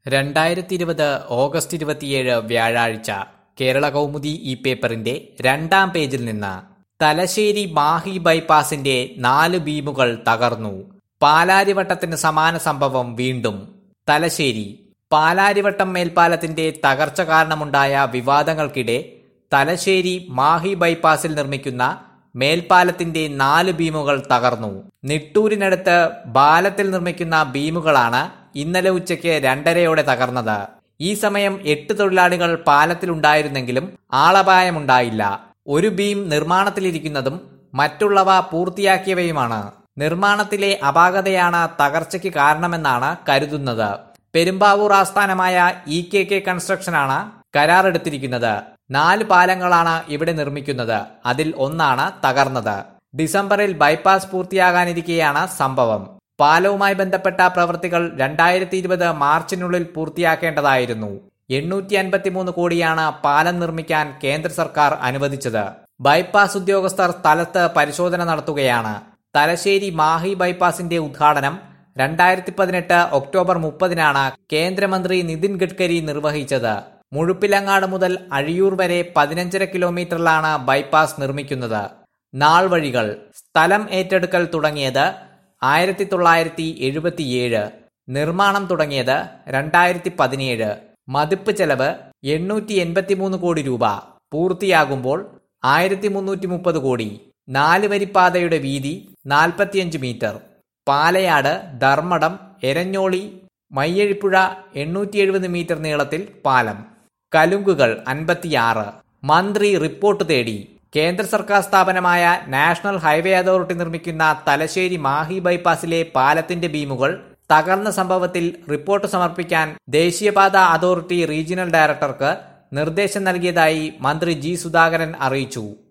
രണ്ടായിരത്തി ഇരുപത് ഓഗസ്റ്റ് ഇരുപത്തിയേഴ് വ്യാഴാഴ്ച കേരള കൗമുദി ഈ പേപ്പറിന്റെ രണ്ടാം പേജിൽ നിന്ന് തലശ്ശേരി മാഹി ബൈപ്പാസിന്റെ നാല് ബീമുകൾ തകർന്നു പാലാരിവട്ടത്തിന് സമാന സംഭവം വീണ്ടും തലശ്ശേരി പാലാരിവട്ടം മേൽപ്പാലത്തിന്റെ തകർച്ച കാരണമുണ്ടായ വിവാദങ്ങൾക്കിടെ തലശ്ശേരി മാഹി ബൈപ്പാസിൽ നിർമ്മിക്കുന്ന മേൽപ്പാലത്തിന്റെ നാല് ബീമുകൾ തകർന്നു നിട്ടൂരിനടുത്ത് ബാലത്തിൽ നിർമ്മിക്കുന്ന ബീമുകളാണ് ഇന്നലെ ഉച്ചയ്ക്ക് രണ്ടരയോടെ തകർന്നത് ഈ സമയം എട്ട് തൊഴിലാളികൾ പാലത്തിലുണ്ടായിരുന്നെങ്കിലും ആളപായമുണ്ടായില്ല ഒരു ബീം നിർമ്മാണത്തിലിരിക്കുന്നതും മറ്റുള്ളവ പൂർത്തിയാക്കിയവയുമാണ് നിർമ്മാണത്തിലെ അപാകതയാണ് തകർച്ചയ്ക്ക് കാരണമെന്നാണ് കരുതുന്നത് പെരുമ്പാവൂർ ആസ്ഥാനമായ ഇ കെ കെ കൺസ്ട്രക്ഷനാണ് കരാറെടുത്തിരിക്കുന്നത് നാല് പാലങ്ങളാണ് ഇവിടെ നിർമ്മിക്കുന്നത് അതിൽ ഒന്നാണ് തകർന്നത് ഡിസംബറിൽ ബൈപ്പാസ് പൂർത്തിയാകാനിരിക്കെയാണ് സംഭവം പാലവുമായി ബന്ധപ്പെട്ട പ്രവൃത്തികൾ രണ്ടായിരത്തി ഇരുപത് മാർച്ചിനുള്ളിൽ പൂർത്തിയാക്കേണ്ടതായിരുന്നു എണ്ണൂറ്റി അൻപത്തിമൂന്ന് കോടിയാണ് പാലം നിർമ്മിക്കാൻ കേന്ദ്ര സർക്കാർ അനുവദിച്ചത് ബൈപ്പാസ് ഉദ്യോഗസ്ഥർ സ്ഥലത്ത് പരിശോധന നടത്തുകയാണ് തലശ്ശേരി മാഹി ബൈപ്പാസിന്റെ ഉദ്ഘാടനം രണ്ടായിരത്തി പതിനെട്ട് ഒക്ടോബർ മുപ്പതിനാണ് കേന്ദ്രമന്ത്രി നിതിൻ ഗഡ്കരി നിർവഹിച്ചത് മുഴുപ്പിലങ്ങാട് മുതൽ അഴിയൂർ വരെ പതിനഞ്ചര കിലോമീറ്ററിലാണ് ബൈപ്പാസ് നിർമ്മിക്കുന്നത് നാൾ വഴികൾ സ്ഥലം ഏറ്റെടുക്കൽ തുടങ്ങിയത് ആയിരത്തി തൊള്ളായിരത്തി എഴുപത്തിയേഴ് നിർമ്മാണം തുടങ്ങിയത് രണ്ടായിരത്തി പതിനേഴ് മതിപ്പ് ചെലവ് എണ്ണൂറ്റി എൺപത്തിമൂന്ന് കോടി രൂപ പൂർത്തിയാകുമ്പോൾ ആയിരത്തി മുന്നൂറ്റി മുപ്പത് കോടി നാല് വരിപ്പാതയുടെ വീതി നാൽപ്പത്തിയഞ്ച് മീറ്റർ പാലയാട് ധർമ്മടം എരഞ്ഞോളി മയ്യഴിപ്പുഴ എണ്ണൂറ്റി എഴുപത് മീറ്റർ നീളത്തിൽ പാലം കലുങ്കുകൾ അൻപത്തിയാറ് മന്ത്രി റിപ്പോർട്ട് തേടി കേന്ദ്ര സർക്കാർ സ്ഥാപനമായ നാഷണൽ ഹൈവേ അതോറിറ്റി നിർമ്മിക്കുന്ന തലശ്ശേരി മാഹി ബൈപ്പാസിലെ പാലത്തിന്റെ ബീമുകൾ തകർന്ന സംഭവത്തിൽ റിപ്പോർട്ട് സമർപ്പിക്കാൻ ദേശീയപാത അതോറിറ്റി റീജിയണൽ ഡയറക്ടർക്ക് നിർദ്ദേശം നൽകിയതായി മന്ത്രി ജി സുധാകരൻ അറിയിച്ചു